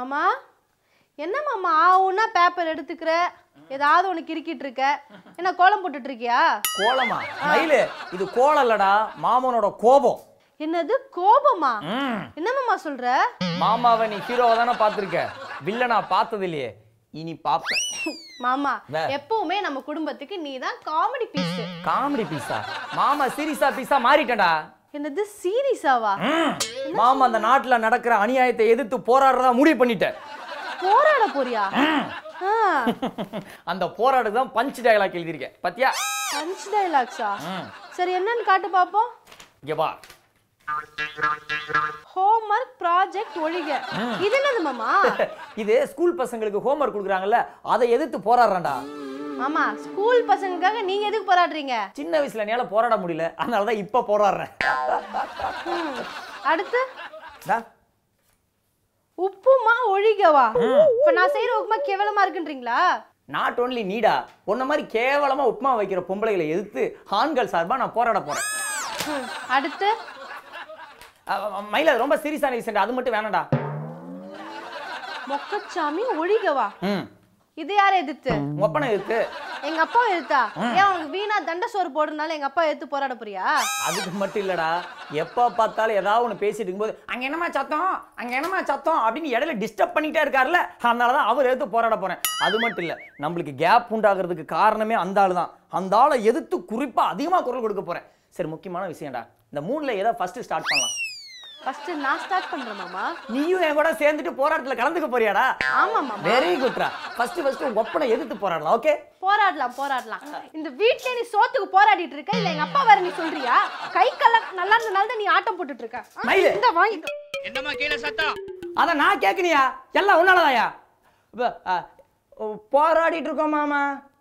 மாமா என்ன மாமா ஆவுன்னா பேப்பர் எடுத்துக்கிற ஏதாவது ஒன்று கிறுக்கிட்டு இருக்க என்ன கோலம் போட்டுட்டு இருக்கியா கோலமா மயிலு இது கோலம் இல்லடா மாமனோட கோபம் என்னது கோபமா ம். என்ன மாமா சொல்ற மாமாவை நீ ஹீரோவை தானே பார்த்துருக்க வில்லனா பார்த்தது இல்லையே இனி பார்ப்பேன் மாமா வே. எப்பவுமே நம்ம குடும்பத்துக்கு நீ தான் காமெடி பீஸ் காமெடி பீஸா மாமா சீரியஸா பீஸா மாறிட்டேன்டா என்னது சீரியஸாவா ம். மாமா அந்த நாட்டுல நடக்கிற அநியாயத்தை எதிர்த்து போராடுறதா முடிவு பண்ணிட்டேன் போராட போறியா ஆ அந்த போராடுறது தான் பஞ்ச் டயலாக் எழுதியிருக்கேன் பாத்தியா பஞ்ச் டைலாக்ஸா ம். சரி என்னன்னு காட்டு பாப்போம் இங்க வா ஹோம்ஒர்க் ப்ராஜெக்ட் ஒழிக இது என்னது மாமா இது ஸ்கூல் பசங்களுக்கு ஹோம்ஒர்க் கொடுக்குறாங்கல்ல அதை எதிர்த்து போராடுறான்டா மாமா ஸ்கூல் பசங்களுக்காக நீங்க எதுக்கு போராடுறீங்க சின்ன வயசுல என்னால போராட முடியல அதனால தான் இப்ப போராடுறேன் ம். அடுத்து டா, உப்புமா ஒழிகவா இப்ப நான் செய்யற உப்புமா கேவலமா இருக்குன்றீங்களா நாட் ஓன்லி நீடா உன்ன மாதிரி கேவலமா உப்புமா வைக்கிற பொம்பளைகளை எதிர்த்து ஆண்கள் சார்பா நான் போராட போறேன் ம். அடுத்து அ- அ- மயில அது ரொம்ப சீரியஸான விஷயம் அது மட்டும் வேணாம்டா மொக்கச்சாமி ஒழிகவா ம் இது யாரை எதிர்த்து உங்க அப்பனை எதிர்த்து எங்க அப்பா எதிர்த்தா ஏன் உனக்கு வீணா தண்ட சோறு போடுறதுனால எங்க அப்பா எதிர்த்து போராட போறியா அதுக்கு மட்டும் இல்லடா எப்ப பார்த்தாலும் ஏதாவது ஒன்று பேசிட்டு இருக்கும்போது அங்க என்னமா சத்தம் அங்க என்னமா சத்தம் அப்படின்னு இடையில டிஸ்டர்ப் பண்ணிட்டே இருக்காருல்ல அதனால தான் அவர் எதிர்த்து போராட போறேன் அது மட்டும் இல்ல நம்மளுக்கு கேப் உண்டாகிறதுக்கு காரணமே அந்த ஆளு தான் அந்த ஆளை எதிர்த்து குறிப்பா அதிகமா குரல் கொடுக்க போறேன் சரி முக்கியமான விஷயம்டா இந்த மூணுல ஏதோ ஃபர்ஸ்ட் ஸ்டார்ட் பண்ணலாம் ஃபர்ஸ்ட் நான் ஸ்டார்ட் பண்றேன் மாமா நீயும் என் கூட சேர்ந்துட்டு போராட்டத்துல கலந்துக்க போறியாடா ஆமா மாமா வெரி குட்ரா ஃபர்ஸ்ட் ஃபர்ஸ்ட் உங்க ஒப்பனை எதிர்த்து போராடலாம் ஓகே போராடலாம் போராடலாம் இந்த வீட்லயே நீ சோத்துக்கு போராடிட்டு இருக்க இல்ல எங்க அப்பா வேற நீ சொல்றியா கை கல நல்லா இருந்தனால தான் நீ ஆட்டம் போட்டுட்டு இருக்க ஆ, மயிலு. இந்த வாங்கிக்கோ என்னம்மா கீழே சத்தம் அத நான் கேட்கணியா எல்லாம் உன்னாலதாயா இப்ப, அ, போராடிட்டு இருக்கோம் மாமா